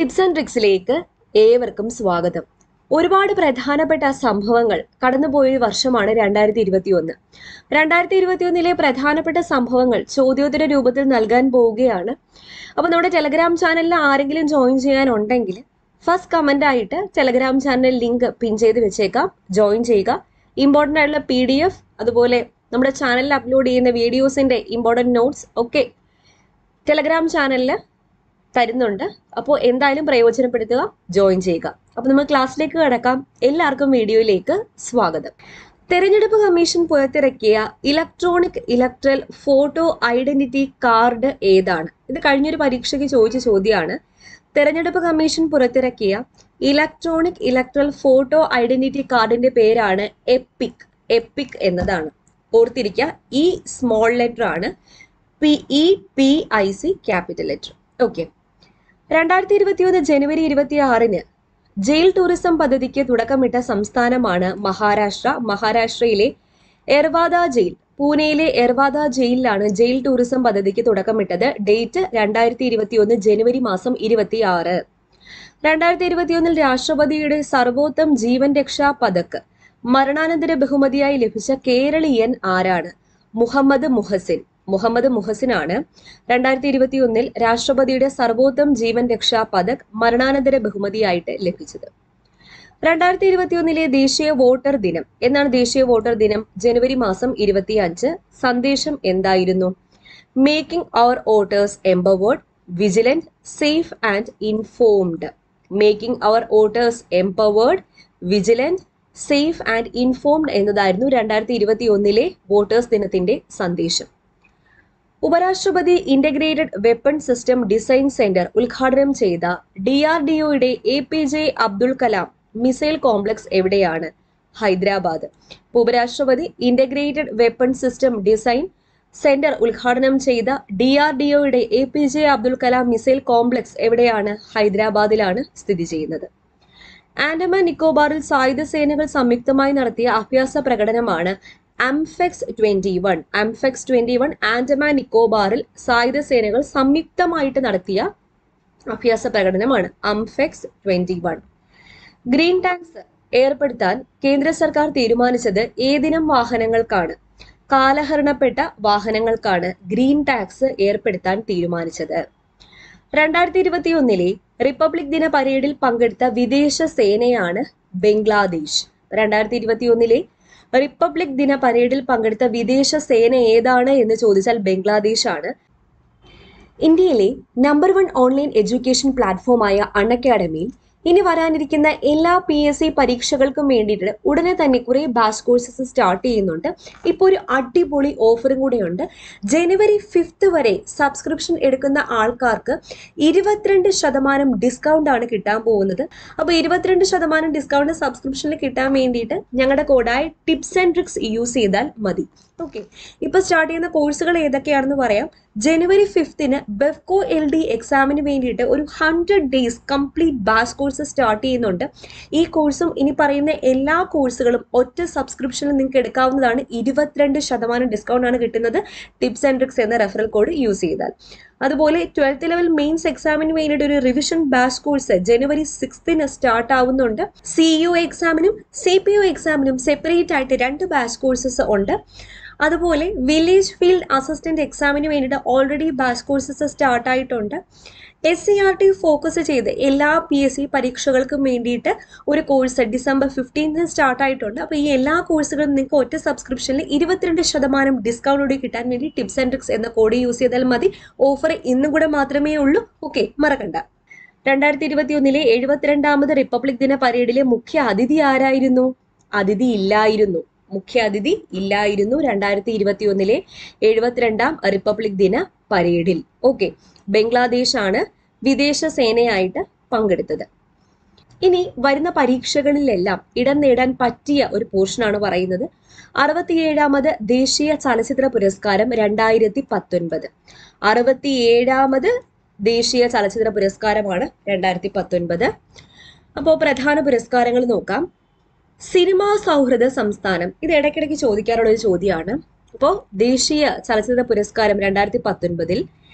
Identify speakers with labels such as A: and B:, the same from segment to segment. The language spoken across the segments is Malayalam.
A: ടിപ്സ് ആൻഡ് ട്രിക്സിലേക്ക് ഏവർക്കും സ്വാഗതം ഒരുപാട് പ്രധാനപ്പെട്ട സംഭവങ്ങൾ കടന്നുപോയ ഒരു വർഷമാണ് രണ്ടായിരത്തി ഇരുപത്തി ഒന്ന് രണ്ടായിരത്തി ഇരുപത്തി ഒന്നിലെ പ്രധാനപ്പെട്ട സംഭവങ്ങൾ ചോദ്യോത്തര രൂപത്തിൽ നൽകാൻ പോവുകയാണ് അപ്പോൾ നമ്മുടെ ടെലഗ്രാം ചാനലിൽ ആരെങ്കിലും ജോയിൻ ചെയ്യാനുണ്ടെങ്കിൽ ഫസ്റ്റ് കമൻ്റ് ആയിട്ട് ടെലഗ്രാം ചാനൽ ലിങ്ക് പിൻ ചെയ്ത് വെച്ചേക്കാം ജോയിൻ ചെയ്യുക ഇമ്പോർട്ടൻ്റ് ആയിട്ടുള്ള പി ഡി എഫ് അതുപോലെ നമ്മുടെ ചാനലിൽ അപ്ലോഡ് ചെയ്യുന്ന വീഡിയോസിൻ്റെ ഇമ്പോർട്ടൻറ്റ് നോട്ട്സ് ഒക്കെ ടെലഗ്രാം ചാനലിൽ തരുന്നുണ്ട് അപ്പോൾ എന്തായാലും പ്രയോജനപ്പെടുത്തുക ജോയിൻ ചെയ്യുക അപ്പോൾ നമ്മൾ ക്ലാസ്സിലേക്ക് കടക്കാം എല്ലാവർക്കും വീഡിയോയിലേക്ക് സ്വാഗതം തെരഞ്ഞെടുപ്പ് കമ്മീഷൻ പുറത്തിറക്കിയ electronic electoral photo identity card ഏതാണ് ഇത് കഴിഞ്ഞൊരു പരീക്ഷയ്ക്ക് ചോദിച്ച ചോദ്യമാണ് തെരഞ്ഞെടുപ്പ് കമ്മീഷൻ പുറത്തിറക്കിയ ഇലക്ട്രോണിക് ഇലക്ട്രൽ ഫോട്ടോ ഐഡന്റിറ്റി കാർഡിന്റെ പേരാണ് എപ്പിക് എപ്പിക് എന്നതാണ് ഓർത്തിരിക്കുക ഈ സ്മോൾ ലെറ്റർ ആണ് P E P I C capital letter okay രണ്ടായിരത്തി ഇരുപത്തിയൊന്ന് ജനുവരി ഇരുപത്തി ആറിന് ജയിൽ ടൂറിസം പദ്ധതിക്ക് തുടക്കമിട്ട സംസ്ഥാനമാണ് മഹാരാഷ്ട്ര മഹാരാഷ്ട്രയിലെ എർവാദ ജയിൽ പൂനെയിലെ എർവാദ ജയിലിലാണ് ജയിൽ ടൂറിസം പദ്ധതിക്ക് തുടക്കമിട്ടത് ഡേറ്റ് രണ്ടായിരത്തി ഇരുപത്തിയൊന്ന് ജനുവരി മാസം ഇരുപത്തി ആറ് രണ്ടായിരത്തി ഇരുപത്തിയൊന്നിൽ രാഷ്ട്രപതിയുടെ സർവോത്തം ജീവൻ രക്ഷാ പതക് മരണാനന്തര ബഹുമതിയായി ലഭിച്ച കേരളീയൻ ആരാണ് മുഹമ്മദ് മുഹസിൻ മുഹമ്മദ് മുഹസിനാണ് രണ്ടായിരത്തി ഇരുപത്തി ഒന്നിൽ രാഷ്ട്രപതിയുടെ സർവോത്തം ജീവൻ രക്ഷാ പതക് മരണാനന്തര ബഹുമതിയായിട്ട് ലഭിച്ചത് രണ്ടായിരത്തി ഇരുപത്തിയൊന്നിലെ ദേശീയ വോട്ടർ ദിനം എന്നാണ് ദേശീയ വോട്ടർ ദിനം ജനുവരി മാസം ഇരുപത്തി അഞ്ച് സന്ദേശം എന്തായിരുന്നു making our voters empowered vigilant safe and informed making our voters empowered vigilant safe and informed എന്നതായിരുന്നു രണ്ടായിരത്തി ഇരുപത്തി ഒന്നിലെ വോട്ടേഴ്സ് ദിനത്തിന്റെ സന്ദേശം ഉപരാഷ്ട്രപതി integrated weapon system design centre ഉദ്ഘാടനം ചെയ്ത ഡി ആർ ഡി ഒയുടെ A P J Abdul Kalam missile complex എവിടെയാണ് ഹൈദരാബാദ് ഉപരാഷ്ട്രപതി integrated weapon system design centre ഉദ്ഘാടനം ചെയ്ത ഡി ആർ ഡി ഒയുടെ A P J Abdul Kalam missile complex എവിടെയാണ് ഹൈദരാബാദിലാണ് സ്ഥിതി ചെയ്യുന്നത് ആൻഡമാൻ നിക്കോബാറിൽ സായുധ സേനകൾ സംയുക്തമായി നടത്തിയ അഭ്യാസ പ്രകടനമാണ് അംഫെക്സ് twenty one AMPHEX twenty one Andaman നിക്കോബാറിൽ സായുധ സേനകൾ സംയുക്തമായിട്ട് നടത്തിയ അഭ്യാസ പ്രകടനമാണ് അംഫെക്സ് ട്വന്റി വൺ ഗ്രീൻ ടാക്സ് ഏർപ്പെടുത്താൻ കേന്ദ്ര സർക്കാർ തീരുമാനിച്ചത് ഏതിനം വാഹനങ്ങൾക്കാണ് കാലഹരണപ്പെട്ട വാഹനങ്ങൾക്കാണ് ഗ്രീൻ ടാക്സ് ഏർപ്പെടുത്താൻ തീരുമാനിച്ചത് രണ്ടായിരത്തി ഇരുപത്തി ഒന്നിലെ റിപ്പബ്ലിക് ദിന പരേഡിൽ പങ്കെടുത്ത വിദേശ സേനയാണ് ബംഗ്ലാദേശ് രണ്ടായിരത്തി ഇരുപത്തി ഒന്നിലെ റിപ്പബ്ലിക് ദിന പരേഡിൽ പങ്കെടുത്ത വിദേശ സേന ഏതാണ് എന്ന് ചോദിച്ചാൽ ബംഗ്ലാദേശ് ആണ് ഇന്ത്യയിലെ നമ്പർ വൺ ഓൺലൈൻ എഡ്യൂക്കേഷൻ പ്ലാറ്റ്ഫോമായ അൺ അക്കാഡമിയിൽ ഇനി വരാനിരിക്കുന്ന എല്ലാ പി എസ് സി പരീക്ഷകൾക്കും വേണ്ടിയിട്ട് ഉടനെ തന്നെ കുറേ ബാച്ച് കോഴ്സസ് സ്റ്റാർട്ട് ചെയ്യുന്നുണ്ട് ഇപ്പോൾ ഒരു അടിപൊളി ഓഫറും കൂടെയുണ്ട് ജനുവരി ഫിഫ്ത്ത് വരെ സബ്സ്ക്രിപ്ഷൻ എടുക്കുന്ന ആൾക്കാർക്ക് ഇരുപത്തിരണ്ട് ശതമാനം ഡിസ്കൗണ്ട് ആണ് കിട്ടാൻ പോകുന്നത് അപ്പോൾ ഇരുപത്തിരണ്ട് ശതമാനം ഡിസ്കൗണ്ട് സബ്സ്ക്രിപ്ഷനിൽ കിട്ടാൻ വേണ്ടിയിട്ട് ഞങ്ങളുടെ കോഡായ ടിപ്സ് ആൻഡ് ട്രിക്സ് യൂസ് ചെയ്താൽ മതി ഓക്കെ ഇപ്പോൾ സ്റ്റാർട്ട് ചെയ്യുന്ന കോഴ്സുകൾ ഏതൊക്കെയാണെന്ന് പറയാം ജനുവരി ഫിഫ്ത്തിന് ബെഫ്കോ എൽ ഡി എക്സാമിന് വേണ്ടിയിട്ട് ഒരു hundred days complete batch course start ചെയ്യുന്നുണ്ട് ഈ കോഴ്സും ഇനി പറയുന്ന എല്ലാ കോഴ്സുകളും ഒറ്റ സബ്സ്ക്രിപ്ഷനിൽ നിങ്ങൾക്ക് എടുക്കാവുന്നതാണ് ഇരുപത്തിരണ്ട് ശതമാനം ഡിസ്കൗണ്ട് ആണ് കിട്ടുന്നത് ടിപ്സ് ആൻഡ് ട്രിക്സ് എന്ന റെഫറൽ കോഡ് യൂസ് ചെയ്താൽ അതുപോലെ ട്വൽത്ത് ലെവൽ മെയിൻസ് എക്സാമിന് വേണ്ടിയിട്ട് ഒരു റിവിഷൻ ബാച്ച് കോഴ്സ് ജനുവരി സിക്സ്തിന് സ്റ്റാർട്ട് ആവുന്നുണ്ട് സി യു എക്സാമിനും സി പി യു എക്സാമിനും സെപ്പറേറ്റ് ആയിട്ട് രണ്ട് ബാച്ച് കോഴ്സസ് ഉണ്ട് അതുപോലെ വില്ലേജ് ഫീൽഡ് അസിസ്റ്റന്റ് എക്സാമിന് വേണ്ടിയിട്ട് ഓൾറെഡി ബാച്ച് കോഴ്സസ് സ്റ്റാർട്ട് ആയിട്ടുണ്ട് S C R T focus ചെയ്ത് എല്ലാ പി എസ് സി പരീക്ഷകൾക്കും വേണ്ടിയിട്ട് ഒരു കോഴ്സ് ഡിസംബർ ഫിഫ്റ്റീൻത്തിന് സ്റ്റാർട്ട് ആയിട്ടുണ്ട് അപ്പോൾ ഈ എല്ലാ കോഴ്സുകളും നിങ്ങൾക്ക് ഒറ്റ സബ്സ്ക്രിപ്ഷനിൽ ഇരുപത്തിരണ്ട് ശതമാനം ഡിസ്കൗണ്ട് കിട്ടാൻ വേണ്ടി ടിപ്സ് ആൻഡ് ട്രിക്സ് എന്ന കോഡ് യൂസ് ചെയ്താൽ മതി ഓഫർ ഇന്നും കൂടെ മാത്രമേ ഉള്ളൂ ഓക്കെ മറക്കണ്ട രണ്ടായിരത്തി ഇരുപത്തി ഒന്നിലെ എഴുപത്തിരണ്ടാമത് റിപ്പബ്ലിക് ദിന പരേഡിലെ മുഖ്യ അതിഥി ആരായിരുന്നു അതിഥി ഇല്ലായിരുന്നു മുഖ്യ അതിഥി ഇല്ലായിരുന്നു രണ്ടായിരത്തി ഇരുപത്തി ഒന്നിലെ എഴുപത്തിരണ്ടാം റിപ്പബ്ലിക് ദിന പരേഡിൽ ഓക്കെ ബംഗ്ലാദേശ് ആണ് വിദേശ സേനയായിട്ട് പങ്കെടുത്തത് ഇനി വരുന്ന പരീക്ഷകളിലെല്ലാം ഇടം നേടാൻ പറ്റിയ ഒരു പോർഷനാണ് പറയുന്നത് അറുപത്തിയേഴാമത് ദേശീയ ചലച്ചിത്ര പുരസ്കാരം രണ്ടായിരത്തി പത്തൊൻപത് അറുപത്തിയേഴാമത് ദേശീയ ചലച്ചിത്ര പുരസ്കാരമാണ് രണ്ടായിരത്തി പത്തൊൻപത് അപ്പോൾ പ്രധാന പുരസ്കാരങ്ങൾ നോക്കാം സിനിമാ സൗഹൃദ സംസ്ഥാനം ഇത് ഇടയ്ക്കിടയ്ക്ക് ചോദിക്കാറുള്ള ഒരു ചോദ്യമാണ് അപ്പോൾ ദേശീയ ചലച്ചിത്ര പുരസ്കാരം രണ്ടായിരത്തി പത്തൊൻപതിൽ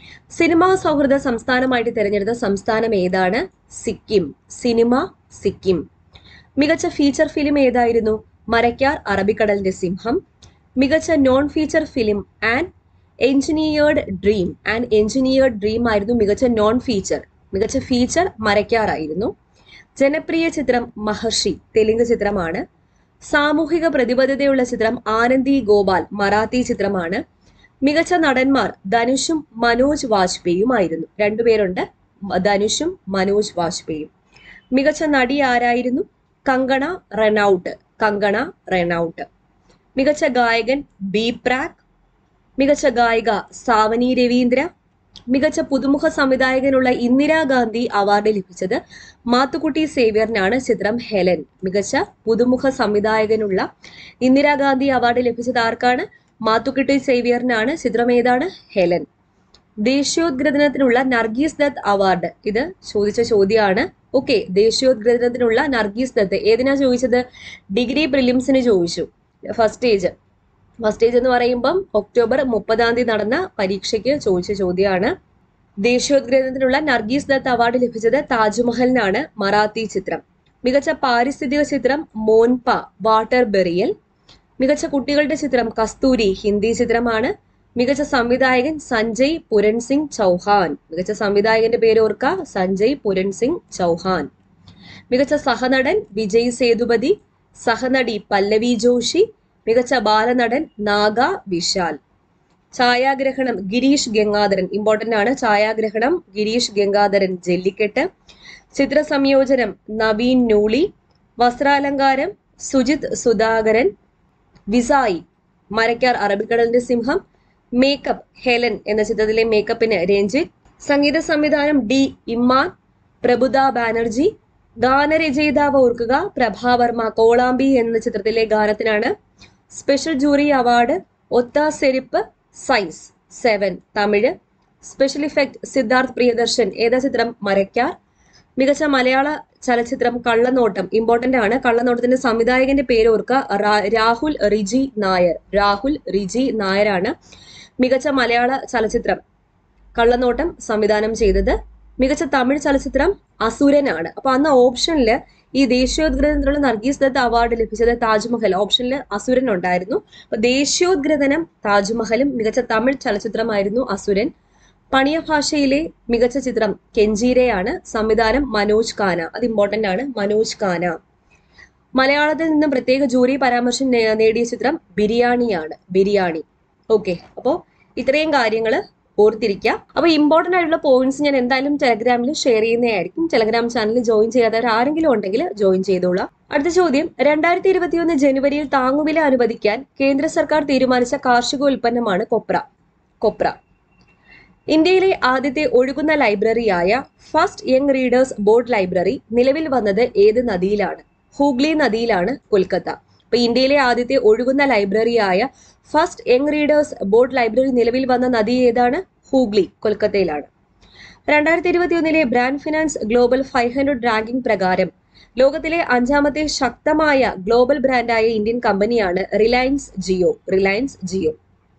A: സിനിമാ സൗഹൃദ സംസ്ഥാനമായിട്ട് തിരഞ്ഞെടുത്ത സംസ്ഥാനം ഏതാണ് സിക്കിം സിനിമ സിക്കിം മികച്ച ഫീച്ചർ ഫിലിം ഏതായിരുന്നു മരക്കാർ അറബിക്കടലിന്റെ സിംഹം മികച്ച non feature film and engineered dream and engineered dream ആയിരുന്നു മികച്ച നോൺ ഫീച്ചർ മികച്ച ഫീച്ചർ മരക്കാറായിരുന്നു ജനപ്രിയ ചിത്രം മഹർഷി തെലുങ്ക് ചിത്രമാണ് സാമൂഹിക പ്രതിബദ്ധതയുള്ള ചിത്രം ആനന്ദി ഗോപാൽ മറാത്തി ചിത്രമാണ് മികച്ച നടന്മാർ ധനുഷും മനോജ് വാജ്പേയിയുമായിരുന്നു രണ്ടുപേരുണ്ട് ധനുഷും മനോജ് വാജ്പേയും മികച്ച നടി ആരായിരുന്നു കങ്കണ റെനൌട്ട് കങ്കണ റെനൌട്ട് മികച്ച ഗായകൻ ബി പ്രാക് മികച്ച ഗായിക സാവനി രവീന്ദ്ര മികച്ച പുതുമുഖ സംവിധായകനുള്ള ഇന്ദിരാഗാന്ധി അവാർഡ് ലഭിച്ചത് മാത്തുക്കുട്ടി സേവ്യറിനാണ് ചിത്രം ഹെലൻ മികച്ച പുതുമുഖ സംവിധായകനുള്ള ഇന്ദിരാഗാന്ധി അവാർഡ് ലഭിച്ചത് ആർക്കാണ് മാത്തുക്കുട്ടി സേവ്യറിനാണ് ചിത്രം ഏതാണ് ഹെലൻ ദേശീയോദ്ഗ്രഥനത്തിനുള്ള നർഗീസ് ദത്ത് അവാർഡ് ഇത് ചോദിച്ച ചോദ്യമാണ് ഓക്കെ ദേശീയോദ്ഗ്രഥനത്തിനുള്ള നർഗീസ് ദത്ത് ഏതിനാ ചോദിച്ചത് ഡിഗ്രി പ്രിലിംസിന് ചോദിച്ചു ഫസ്റ്റ് സ്റ്റേജ് ഫസ്റ്റ് സ്റ്റേജ് എന്ന് പറയുമ്പം ഒക്ടോബർ മുപ്പതാം തീയതി നടന്ന പരീക്ഷയ്ക്ക് ചോദിച്ച ചോദ്യമാണ് ദേശീയോദ്ഗ്രഥനത്തിനുള്ള നർഗീസ് ദത്ത് അവാർഡ് ലഭിച്ചത് താജ്മഹലിനാണ് മറാത്തി ചിത്രം മികച്ച പാരിസ്ഥിതിക ചിത്രം മോൻപ വാട്ടർ ബെറിയൽ മികച്ച കുട്ടികളുടെ ചിത്രം കസ്തൂരി ഹിന്ദി ചിത്രമാണ് മികച്ച സംവിധായകൻ സഞ്ജയ് പുരൺ സിംഗ് ചൗഹാൻ മികച്ച സംവിധായകന്റെ പേര് ഓർക്ക സഞ്ജയ് പുരൺ സിംഗ് ചൗഹാൻ മികച്ച സഹനടൻ വിജയ് സേതുപതി സഹനടി പല്ലവി ജോഷി മികച്ച ബാലനടൻ നാഗ വിശാൽ ഛായാഗ്രഹണം ഗിരീഷ് ഗംഗാധരൻ ഇമ്പോർട്ടന്റ് ആണ് ഛായാഗ്രഹണം ഗിരീഷ് ഗംഗാധരൻ ജല്ലിക്കെട്ട് ചിത്ര സംയോജനം നവീൻ നൂളി വസ്ത്രാലങ്കാരം സുജിത് സുധാകരൻ വിസായി മരക്കാർ അറബിക്കടലിന്റെ സിംഹം മേക്കപ്പ് ഹെലൻ എന്ന ചിത്രത്തിലെ മേക്കപ്പിന് രഞ്ജിത്ത് സംഗീത സംവിധാനം ഡി ഇമ്മാൻ പ്രഭുദ ബാനർജി ഗാനരചയിതാവ് ഓർക്കുക പ്രഭാവർമ്മ കോളാമ്പി എന്ന ചിത്രത്തിലെ ഗാനത്തിനാണ് special jury award Oththa Seruppu സയൻസ് seven Tamil special effect Siddharth Priyadarshan ഏതാ ചിത്രം മരക്കാർ മികച്ച മലയാള ചലച്ചിത്രം കള്ളനോട്ടം ഇമ്പോർട്ടന്റ് ആണ് കള്ളനോട്ടത്തിന്റെ സംവിധായകന്റെ പേര് ഓർക്കുക റാ- രാഹുൽ റിജി നായർ രാഹുൽ റിജി നായരാണ് മികച്ച മലയാള ചലച്ചിത്രം കള്ളനോട്ടം സംവിധാനം ചെയ്തത് മികച്ച തമിഴ് ചലച്ചിത്രം അസുരനാണ് അപ്പൊ അന്ന് ഓപ്ഷനിൽ ഈ ദേശീയോദ്ഗ്രഥനത്തിലുള്ള നർഗീസ് ദത്ത് അവാർഡ് ലഭിച്ചത് താജ്മഹൽ ഓപ്ഷനിൽ അസുരൻ ഉണ്ടായിരുന്നു അപ്പൊ ദേശീയോദ്ഗ്രഥനം താജ്മഹലും മികച്ച തമിഴ് ചലച്ചിത്രമായിരുന്നു അസുരൻ പണിയ ഭാഷയിലെ മികച്ച ചിത്രം കെഞ്ചീരയാണ് സംവിധാനം മനോജ് ഖാന അത് ഇമ്പോർട്ടന്റ് ആണ് മനോജ് ഖാന മലയാളത്തിൽ നിന്നും പ്രത്യേക ജൂറി പരാമർശം നേ- നേടിയ ചിത്രം ബിരിയാണിയാണ് ബിരിയാണി ഓക്കെ അപ്പോൾ ഇത്രയും കാര്യങ്ങൾ ഓർത്തിരിക്കുക അപ്പൊ ഇമ്പോർട്ടന്റ് ആയിട്ടുള്ള പോയിന്റ്സ് ഞാൻ എന്തായാലും ടെലഗ്രാമിൽ ഷെയർ ചെയ്യുന്നതായിരിക്കും ടെലഗ്രാം ചാനൽ ജോയിൻ ചെയ്യാത്തവർ ആരെങ്കിലും ഉണ്ടെങ്കിൽ ജോയിൻ ചെയ്തോളാം അടുത്ത ചോദ്യം രണ്ടായിരത്തി ഇരുപത്തിയൊന്ന് ജനുവരിയിൽ താങ്ങുവില അനുവദിക്കാൻ കേന്ദ്ര സർക്കാർ തീരുമാനിച്ച കാർഷിക ഉൽപ്പന്നമാണ് കൊപ്ര കൊപ്ര ഇന്ത്യയിലെ ആദ്യത്തെ ഒഴുകുന്ന ലൈബ്രറിയായ first young readers board library നിലവിൽ വന്നത് ഏത് നദിയിലാണ് ഹൂഗ്ലി നദിയിലാണ് കൊൽക്കത്ത അപ്പൊ ഇന്ത്യയിലെ ആദ്യത്തെ ഒഴുകുന്ന ലൈബ്രറിയായ first young readers board library നിലവിൽ വന്ന നദി ഏതാണ് ഹൂഗ്ലി കൊൽക്കത്തയിലാണ് രണ്ടായിരത്തി ഇരുപത്തിയൊന്നിലെ brand finance global five hundred ranking പ്രകാരം ലോകത്തിലെ അഞ്ചാമത്തെ ശക്തമായ ഗ്ലോബൽ ബ്രാൻഡായ ഇന്ത്യൻ കമ്പനിയാണ് റിലയൻസ് ജിയോ റിലയൻസ് ജിയോ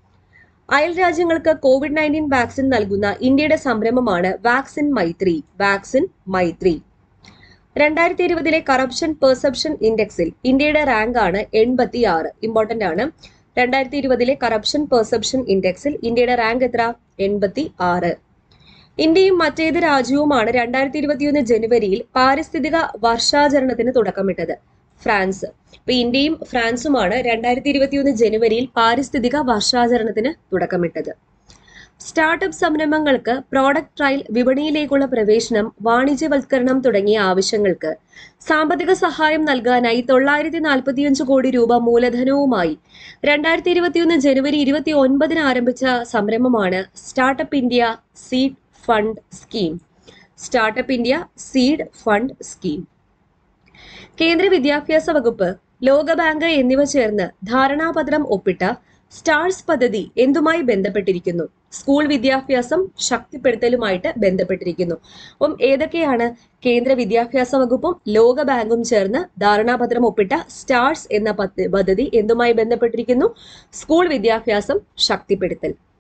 A: അയൽ രാജ്യങ്ങൾക്ക് കോവിഡ് നയൻറ്റീൻ വാക്സിൻ നൽകുന്ന ഇന്ത്യയുടെ സംരംഭമാണ് വാക്സിൻ മൈത്രി വാക്സിൻ മൈത്രി രണ്ടായിരത്തി ഇരുപതിലെ കറപ്ഷൻ പെർസെപ്ഷൻ ഇൻഡെക്സിൽ ഇന്ത്യയുടെ റാങ്ക് ആണ് എൺപത്തി ആറ് ഇമ്പോർട്ടന്റ് ആണ് രണ്ടായിരത്തി ഇരുപതിലെ കറപ്ഷൻ പെർസെപ്ഷൻ ഇൻഡെക്സിൽ ഇന്ത്യയുടെ റാങ്ക് എത്ര എൺപത്തി ആറ് ഇന്ത്യയും മറ്റേത് രാജ്യവുമാണ് രണ്ടായിരത്തി ഇരുപത്തിയൊന്ന് ജനുവരിയിൽ പാരിസ്ഥിതിക വർഷാചരണത്തിന് തുടക്കമിട്ടത് ഫ്രാൻസ് ഇപ്പൊ ഇന്ത്യയും ഫ്രാൻസുമാണ് രണ്ടായിരത്തി ഇരുപത്തിയൊന്ന് ജനുവരിയിൽ പാരിസ്ഥിതിക വർഷാചരണത്തിന് തുടക്കമിട്ടത് സ്റ്റാർട്ടപ്പ് സംരംഭങ്ങൾക്ക് പ്രോഡക്റ്റ് ട്രയൽ വിപണിയിലേക്കുള്ള പ്രവേശനം വാണിജ്യവൽക്കരണം തുടങ്ങിയ ആവശ്യങ്ങൾക്ക് സാമ്പത്തിക സഹായം നൽകാനായി തൊള്ളായിരത്തി നാൽപ്പത്തിയഞ്ച് കോടി രൂപ മൂലധനവുമായി രണ്ടായിരത്തി ഇരുപത്തിയൊന്ന് ജനുവരി ഇരുപത്തി ഒൻപതിന് ആരംഭിച്ച സംരംഭമാണ് startup India seed fund scheme startup India seed fund scheme കേന്ദ്ര വിദ്യാഭ്യാസ വകുപ്പ് ലോകബാങ്ക് എന്നിവ ചേർന്ന് ധാരണാപത്രം ഒപ്പിട്ട സ്റ്റാർസ് പദ്ധതി എന്തുമായി ബന്ധപ്പെട്ടിരിക്കുന്നു സ്കൂൾ വിദ്യാഭ്യാസം ശക്തിപ്പെടുത്തലുമായിട്ട് ബന്ധപ്പെട്ടിരിക്കുന്നു അപ്പം ഏതൊക്കെയാണ് കേന്ദ്ര വിദ്യാഭ്യാസ വകുപ്പും ലോകബാങ്കും ചേർന്ന് ധാരണാപത്രം ഒപ്പിട്ട സ്റ്റാർസ് എന്ന പദ്ധ- പദ്ധതി എന്തുമായി ബന്ധപ്പെട്ടിരിക്കുന്നു സ്കൂൾ വിദ്യാഭ്യാസം ശക്തിപ്പെടുത്തൽ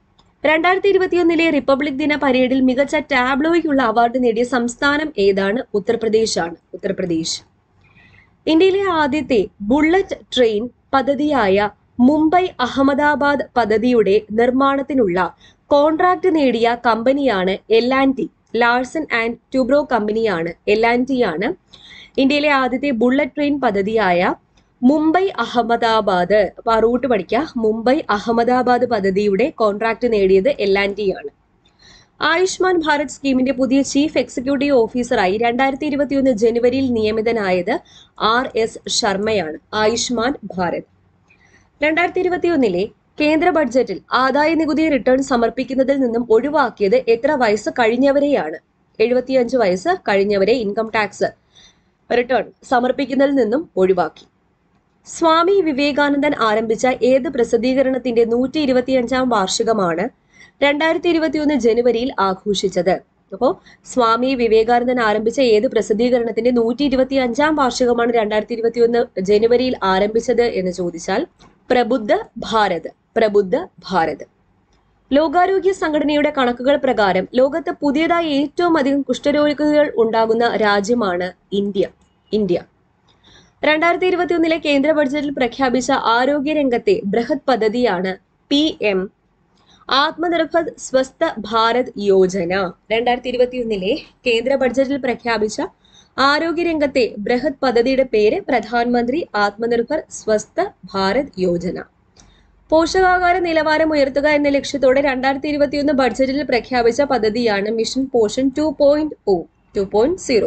A: രണ്ടായിരത്തി ഇരുപത്തിയൊന്നിലെ റിപ്പബ്ലിക് ദിന പരേഡിൽ മികച്ച ടാബ്ലോയ്ക്കുള്ള അവാർഡ് നേടിയ സംസ്ഥാനം ഏതാണ് ഉത്തർപ്രദേശാണ് ഉത്തർപ്രദേശ് ഇന്ത്യയിലെ ആദ്യത്തെ ബുള്ളറ്റ് ട്രെയിൻ പദ്ധതിയായ മുംബൈ അഹമ്മദാബാദ് പദ്ധതിയുടെ നിർമ്മാണത്തിനുള്ള കോൺട്രാക്ട് നേടിയ കമ്പനിയാണ് L and T Larsen and Toubro കമ്പനിയാണ് എൽ ആൻഡ് ടി ആണ് ഇന്ത്യയിലെ ആദ്യത്തെ ബുള്ളറ്റ് ട്രെയിൻ പദ്ധതിയായ മുംബൈ അഹമ്മദാബാദ് അപ്പൊ ആ റൂട്ട് പഠിക്കുക മുംബൈ അഹമ്മദാബാദ് പദ്ധതിയുടെ കോൺട്രാക്ട് നേടിയത് എൽ ആൻഡ് ടി ആണ് ആയുഷ്മാൻ ഭാരത് സ്കീമിന്റെ പുതിയ ചീഫ് എക്സിക്യൂട്ടീവ് ഓഫീസറായി രണ്ടായിരത്തി ഇരുപത്തിയൊന്ന് ജനുവരിയിൽ നിയമിതനായത് ആർ എസ് ശർമ്മയാണ് ആയുഷ്മാൻ ഭാരത് രണ്ടായിരത്തി ഇരുപത്തിയൊന്നിലെ കേന്ദ്ര ബഡ്ജറ്റിൽ ആദായ നികുതി റിട്ടേൺ സമർപ്പിക്കുന്നതിൽ നിന്നും ഒഴിവാക്കിയത് എത്ര വയസ്സ് കഴിഞ്ഞവരെയാണ് എഴുപത്തിയഞ്ച് വയസ്സ് കഴിഞ്ഞവരെ ഇൻകം ടാക്സ് റിട്ടേൺ സമർപ്പിക്കുന്നതിൽ നിന്നും ഒഴിവാക്കി സ്വാമി വിവേകാനന്ദൻ ആരംഭിച്ച ഏത് പ്രസിദ്ധീകരണത്തിന്റെ നൂറ്റി ഇരുപത്തിയഞ്ചാം വാർഷികമാണ് രണ്ടായിരത്തി ഇരുപത്തിയൊന്ന് ജനുവരിയിൽ ആഘോഷിച്ചത് അപ്പോൾ സ്വാമി വിവേകാനന്ദൻ ആരംഭിച്ച ഏത് പ്രസിദ്ധീകരണത്തിന്റെ നൂറ്റി ഇരുപത്തി അഞ്ചാം വാർഷികമാണ് രണ്ടായിരത്തി ഇരുപത്തിയൊന്ന് ജനുവരിയിൽ ആരംഭിച്ചത് എന്ന് ചോദിച്ചാൽ പ്രബുദ്ധ ഭാരത് പ്രബുദ്ധ ഭാരത് ലോകാരോഗ്യ സംഘടനയുടെ കണക്കുകൾ പ്രകാരം ലോകത്ത് പുതിയതായി ഏറ്റവും അധികം കുഷ്ഠരോഗികൾ ഉണ്ടാകുന്ന രാജ്യമാണ് ഇന്ത്യ ഇന്ത്യ രണ്ടായിരത്തി ഇരുപത്തിയൊന്നിലെ കേന്ദ്ര ബഡ്ജറ്റിൽ പ്രഖ്യാപിച്ച ആരോഗ്യ രംഗത്തെ ബൃഹത് പദ്ധതിയാണ് പി എം ആത്മനിർഭർ സ്വസ്ഥ ഭാരത് യോജന രണ്ടായിരത്തി ഇരുപത്തിയൊന്നിലെ കേന്ദ്ര ബഡ്ജറ്റിൽ പ്രഖ്യാപിച്ച ആരോഗ്യ രംഗത്തെ ബൃഹത് പദ്ധതിയുടെ പേര് പ്രധാനമന്ത്രി ആത്മനിർഭർ സ്വസ്ഥ ഭാരത് യോജന പോഷകാഹാര നിലവാരം ഉയർത്തുക എന്ന ലക്ഷ്യത്തോടെ രണ്ടായിരത്തി ഇരുപത്തിയൊന്ന് ബഡ്ജറ്റിൽ പ്രഖ്യാപിച്ച പദ്ധതിയാണ് mission Poshan two point O two point zero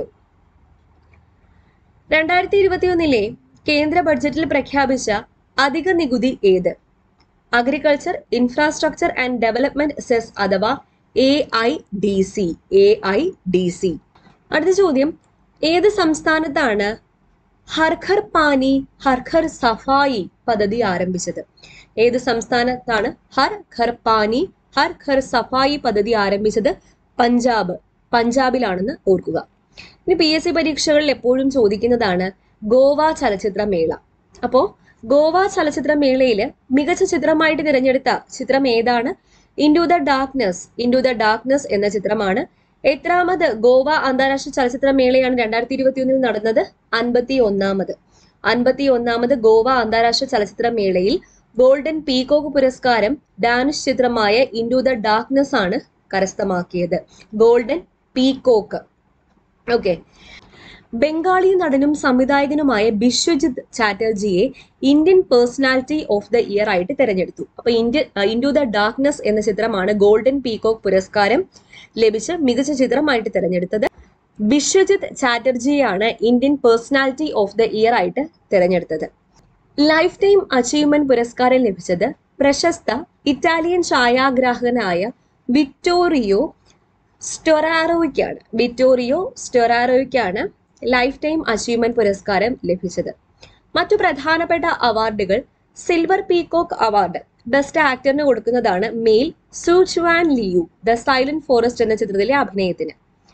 A: രണ്ടായിരത്തി ഇരുപത്തിയൊന്നിലെ കേന്ദ്ര ബഡ്ജറ്റിൽ പ്രഖ്യാപിച്ച അധിക നികുതി ഏത് agriculture infrastructure and development cess അഥവാ A I D C A I D C അടുത്ത ചോദ്യം ഏത് സംസ്ഥാനത്താണ് ഹർഘർ പാനി ഹർഘർ സഫായി പദ്ധതി ആരംഭിച്ചത് ഏത് സംസ്ഥാനത്താണ് ഹർ ഘർ പാനി ഹർ ഘർ സഫായി പദ്ധതി ആരംഭിച്ചത് പഞ്ചാബ് പഞ്ചാബിലാണെന്ന് ഓർക്കുക ഇനി പി എസ് സി പരീക്ഷകളിൽ എപ്പോഴും ചോദിക്കുന്നതാണ് ഗോവ ചലച്ചിത്ര മേള അപ്പോ ഗോവ ചലച്ചിത്ര മേളയില് മികച്ച ചിത്രമായിട്ട് തിരഞ്ഞെടുത്ത ചിത്രം ഏതാണ് into the darkness into the darkness എന്ന ചിത്രമാണ് എത്രാമത് ഗോവ അന്താരാഷ്ട്ര ചലച്ചിത്ര മേളയാണ് രണ്ടായിരത്തി ഇരുപത്തിയൊന്നിൽ നടന്നത് അൻപത്തി ഒന്നാമത് അൻപത്തി ഒന്നാമത് ഗോവ അന്താരാഷ്ട്ര ചലച്ചിത്ര മേളയിൽ ഗോൾഡൻ പീകോക്ക് പുരസ്കാരം ഡാനിഷ് ചിത്രമായ ഇൻഡു ദ ഡാർക്ക്നെസ് ആണ് കരസ്ഥമാക്കിയത് ഗോൾഡൻ പീകോക്ക് ഓക്കെ ബംഗാളി നടനും സംവിധായകനുമായ ബിശ്വജിത് ചാറ്റർജിയെ Indian personality of the year ആയിട്ട് തിരഞ്ഞെടുത്തു അപ്പൊ ഇന്ത്യ ഇൻഡു ദ ഡാർക്ക്നെസ് എന്ന ചിത്രമാണ് ഗോൾഡൻ പീകോക്ക് പുരസ്കാരം ലഭിച്ച മികച്ച ചിത്രമായിട്ട് തിരഞ്ഞെടുത്തത് ബിശ്വജിത് ചാറ്റർജിയാണ് Indian personality of the year ആയിട്ട് തിരഞ്ഞെടുത്തത് ലൈഫ് ടൈം അച്ചീവ്മെന്റ് പുരസ്കാരം ലഭിച്ചത് പ്രശസ്ത ഇറ്റാലിയൻ ഛായാഗ്രാഹകനായ വിക്ടോറിയോ സ്റ്റൊറാറോയ്ക്കാണ് വിക്ടോറിയോ സ്റ്റൊറാറോയ്ക്കാണ് ലൈഫ് ടൈം അച്ചീവ്മെന്റ് പുരസ്കാരം ലഭിച്ചത് മറ്റു പ്രധാനപ്പെട്ട അവാർഡുകൾ സിൽവർ പീകോക്ക് അവാർഡ് ബെസ്റ്റ് ആക്ടറിന് കൊടുക്കുന്നതാണ് male Tzu chuan Liu the silent forest എന്ന ചിത്രത്തിലെ അഭിനയത്തിന്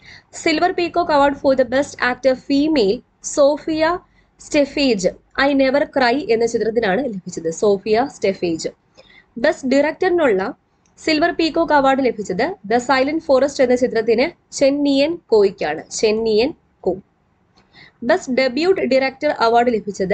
A: silver peacock award for the best actor female Zofia Stafiej I never cry എന്ന ചിത്രത്തിനാണ് ലഭിച്ചത് സോഫിയ സ്റ്റെഫേജ് ബെസ്റ്റ് ഡയറക്ടറിനുള്ള സിൽവർ പീകോക്ക് അവാർഡ് ലഭിച്ചത് ദ സൈലന്റ് ഫോറസ്റ്റ് എന്ന ചിത്രത്തിന് ചെന്നിയൻ കോയ്ക്കാണ് Chen nien Ko best debut director award ലഭിച്ചത്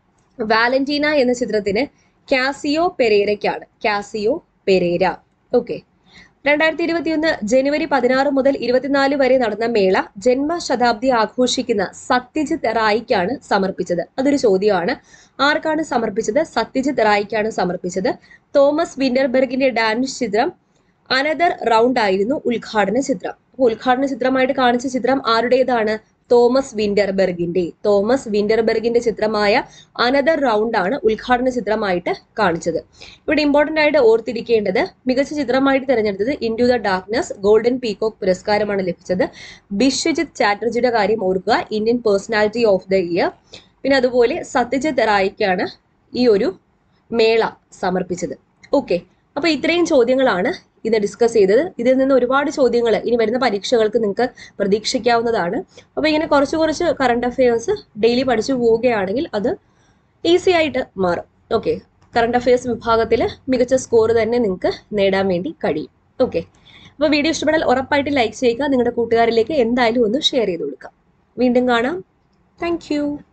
A: വാലന്റീന എന്ന ചിത്രത്തിന് കാസിയോ പെരേരയ്ക്കാണ് കാസിയോ പെരേര ഓക്കെ രണ്ടായിരത്തി ഇരുപത്തിയൊന്ന് ജനുവരി പതിനാറ് മുതൽ ഇരുപത്തിനാല് വരെ നടന്ന മേള ജന്മശതാബ്ദി ആഘോഷിക്കുന്ന സത്യജിത് റായിക്കാണ് സമർപ്പിച്ചത് അതൊരു ചോദ്യമാണ് ആർക്കാണ് സമർപ്പിച്ചത് സത്യജിത് റായിക്കാണ് സമർപ്പിച്ചത് തോമസ് വിന്റർബെർഗിന്റെ ഡാനിഷ് ചിത്രം അനദർ റൗണ്ട് ആയിരുന്നു ഉദ്ഘാടന ചിത്രം അപ്പോൾ ഉദ്ഘാടന ചിത്രമായിട്ട് കാണിച്ച ചിത്രം ആരുടേതാണ് തോമസ് വിന്റർബെർഗിന്റെ തോമസ് വിന്റർബെർഗിന്റെ ചിത്രമായ അനദർ റൗണ്ട് ആണ് ഉദ്ഘാടന ചിത്രമായിട്ട് കാണിച്ചത് ഇവിടെ ഇമ്പോർട്ടന്റ് ആയിട്ട് ഓർത്തിരിക്കേണ്ടത് മികച്ച ചിത്രമായിട്ട് തിരഞ്ഞെടുത്തത് into the darkness golden peacock പുരസ്കാരമാണ് ലഭിച്ചത് ബിശ്വജിത് ചാറ്റർജിയുടെ കാര്യം ഓർക്കുക Indian personality of the year പിന്നെ അതുപോലെ സത്യജിത് റായിക്കാണ് ഈ ഒരു മേള സമർപ്പിച്ചത് ഓക്കെ അപ്പൊ ഇത്രയും ചോദ്യങ്ങളാണ് ഇന്ന് ഡിസ്കസ് ചെയ്തത് ഇതിൽ നിന്ന് ഒരുപാട് ചോദ്യങ്ങൾ ഇനി വരുന്ന പരീക്ഷകൾക്ക് നിങ്ങൾക്ക് പ്രതീക്ഷിക്കാവുന്നതാണ് അപ്പൊ ഇങ്ങനെ കുറച്ച് കുറച്ച് കറണ്ട് അഫയേഴ്സ് ഡെയിലി പഠിച്ചു പോവുകയാണെങ്കിൽ അത് ഈസി ആയിട്ട് മാറും ഓക്കെ കറണ്ട് അഫയേഴ്സ് വിഭാഗത്തിൽ മികച്ച സ്കോർ തന്നെ നിങ്ങൾക്ക് നേടാൻ വേണ്ടി കഴിയും ഓക്കെ അപ്പോൾ വീഡിയോ ഇഷ്ടപ്പെട്ടാൽ ഉറപ്പായിട്ട് ലൈക്ക് ചെയ്യുക നിങ്ങളുടെ കൂട്ടുകാരിലേക്ക് എന്തായാലും ഒന്ന് ഷെയർ ചെയ്ത് കൊടുക്കുക വീണ്ടും കാണാം താങ്ക്